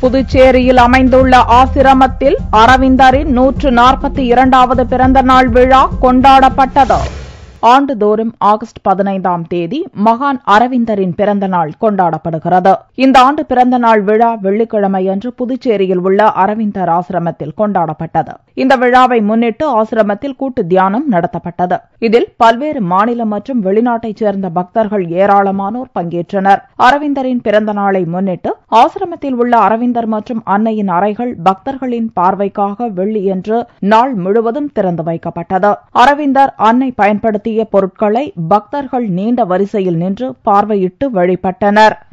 புதுச்சேரியில் அமைந்துள்ள ஆசிரமத்தில் அரவிந்தரின் நூற்று நாற்பத்தி இரண்டாவது பிறந்த நாள் விழா கொண்டாடப்பட்டது ஆண்டுதோறும் ஆகஸ்ட் பதினைந்தாம் தேதி மகான் அரவிந்தரின் பிறந்த நாள் கொண்டாடப்படுகிறது இந்த ஆண்டு பிறந்த நாள் விழா வெள்ளிக்கிழமையன்று புதுச்சேரியில் உள்ள அரவிந்தர் ஆசிரமத்தில் கொண்டாடப்பட்டது இந்த விழாவை முன்னிட்டு ஆசிரமத்தில் கூட்டு தியானம் நடத்தப்பட்டது இதில் பல்வேறு மாநிலம் மற்றும் வெளிநாட்டைச் சேர்ந்த பக்தர்கள் ஏராளமானோர் பங்கேற்றனர் அரவிந்தரின் பிறந்த நாளை முன்னிட்டு ஆசிரமத்தில் உள்ள அரவிந்தர் மற்றும் அன்னையின் அறைகள் பக்தர்களின் பார்வைக்காக வெள்ளியன்று நாள் முழுவதும் திறந்து வைக்கப்பட்டது அரவிந்தர் அன்னை பயன்படுத்திய பொருட்களை பக்தர்கள் நீண்ட வரிசையில் நின்று பார்வையிட்டு வழிபட்டனர்